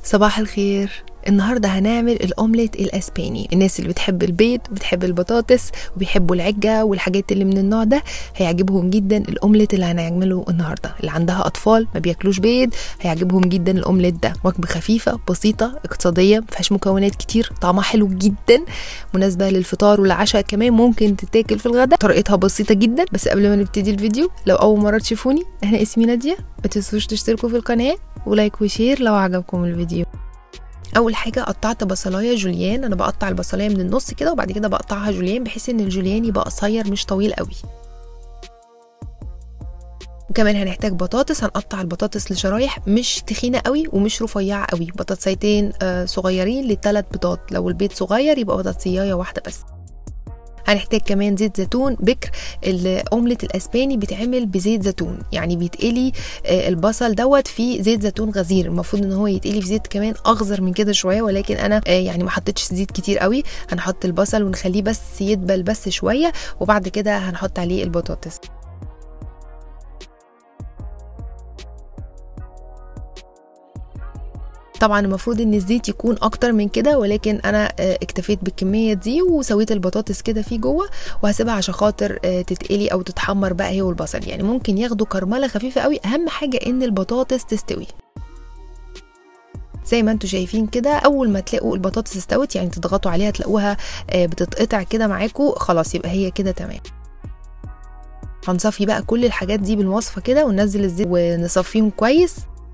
صباح الخير النهارده هنعمل الاومليت الاسباني الناس اللي بتحب البيض بتحب البطاطس وبيحبوا العجه والحاجات اللي من النوع ده هيعجبهم جدا الاومليت اللي هنعمله النهارده اللي عندها اطفال ما بياكلوش بيض هيعجبهم جدا الاومليت ده وجبه خفيفه بسيطه اقتصاديه ما فيهاش مكونات كتير طعمها حلو جدا مناسبه للفطار والعشاء كمان ممكن تتاكل في الغداء طريقتها بسيطه جدا بس قبل ما نبتدي الفيديو لو اول مره تشوفوني انا اسمي ناديه ما تنسوش تشتركوا في القناه ولايك وشير لو عجبكم الفيديو اول حاجه قطعت بصلايه جوليان انا بقطع البصلايه من النص كده وبعد كده بقطعها جوليان بحيث ان الجوليان يبقى قصير مش طويل قوي وكمان هنحتاج بطاطس هنقطع البطاطس لشرايح مش تخينه قوي ومش رفيعه قوي بطاطسيتين آه صغيرين لثلاث بيضات لو البيض صغير يبقى بطاطسيايه واحده بس هنحتاج كمان زيت زيتون بكر الاومليت الاسباني بيتعمل بزيت زيتون يعني بيتقلي البصل دوت في زيت زيتون غزير المفروض ان هو يتقلي في زيت كمان اغزر من كده شويه ولكن انا يعني ما حطيتش زيت كتير قوي هنحط البصل ونخليه بس يدبل بس شويه وبعد كده هنحط عليه البطاطس طبعا المفروض ان الزيت يكون اكتر من كده ولكن انا اكتفيت بالكميه دي وسويت البطاطس كده فيه جوه وهسيبها عشان خاطر تتقلي او تتحمر بقى هي والبصل يعني ممكن ياخدوا كرمله خفيفه قوي اهم حاجه ان البطاطس تستوي زي ما انتم شايفين كده اول ما تلاقوا البطاطس استوت يعني تضغطوا عليها تلاقوها بتتقطع كده معاكم خلاص يبقى هي كده تمام هنصفي بقى كل الحاجات دي بالمصفى كده وننزل الزيت ونصفيهم كويس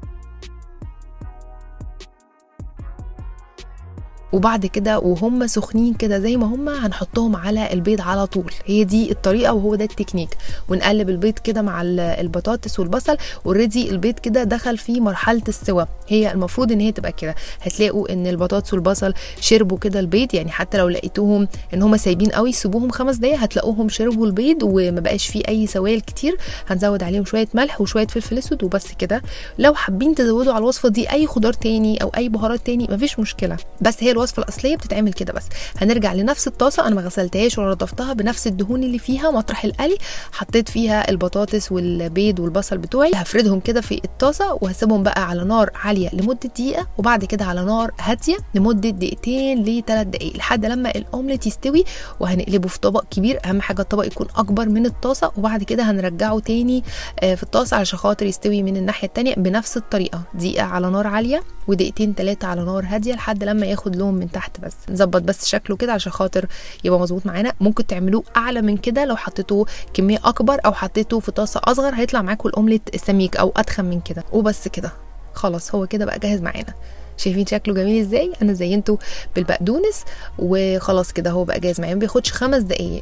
وبعد كده وهم سخنين كده زي ما هم هنحطهم على البيض على طول هي دي الطريقه وهو ده التكنيك ونقلب البيض كده مع البطاطس والبصل اوريدي البيض كده دخل في مرحله السوا هي المفروض ان هي تبقى كده هتلاقوا ان البطاطس والبصل شربوا كده البيض يعني حتى لو لقيتوهم ان هم سايبين قوي سيبوهم خمس دقايق هتلاقوهم شربوا البيض وما بقاش فيه اي سوائل كتير هنزود عليهم شويه ملح وشويه فلفل اسود وبس كده لو حابين تزودوا على الوصفه دي اي خضار تاني او اي بهارات تاني مفيش مشكله بس هي الوصفه الاصليه بتتعمل كده بس هنرجع لنفس الطاسه انا ما غسلتهاش ولا نضفتها بنفس الدهون اللي فيها مطرح القلي حطيت فيها البطاطس والبيض والبصل بتوعي هفردهم كده في الطاسه وهسيبهم بقى على نار عاليه لمده دقيقه وبعد كده على نار هاديه لمده دقيقتين لثلاث دقائق لحد لما الاومليت يستوي وهنقلبه في طبق كبير اهم حاجه الطبق يكون اكبر من الطاسه وبعد كده هنرجعه تاني في الطاسه علشان خاطر يستوي من الناحيه التانية بنفس الطريقه دقيقه على نار عاليه ودقيقتين ثلاثه على نار هاديه لحد لما ياخد لون من تحت بس نظبط بس شكله كده عشان خاطر يبقى مظبوط معانا ممكن تعملوه اعلى من كده لو حطيتوه كميه اكبر او حطيته في طاسه اصغر هيطلع معاكم الاومليت سميك او اتخن من كده وبس كده خلاص هو كده بقى جاهز معانا شايفين شكله جميل ازاي انا زينته بالبقدونس وخلاص كده هو بقى جاهز معايا ما بياخدش خمس دقايق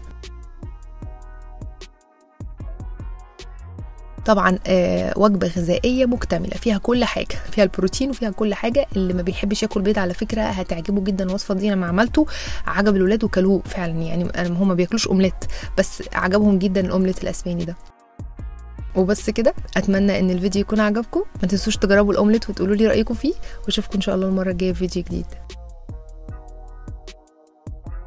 طبعا آه وجبه غذائيه مكتمله فيها كل حاجه فيها البروتين وفيها كل حاجه اللي ما بيحبش ياكل بيض على فكره هتعجبه جدا الوصفه دي لما عملته عجب الولاد وكلوه فعلا يعني هم ما بياكلوش اومليت بس عجبهم جدا الاومليت الاسباني ده وبس كده اتمنى ان الفيديو يكون عجبكم ما تنسوش تجربوا الاومليت وتقولوا لي رايكم فيه واشوفكم ان شاء الله المره الجايه في فيديو جديد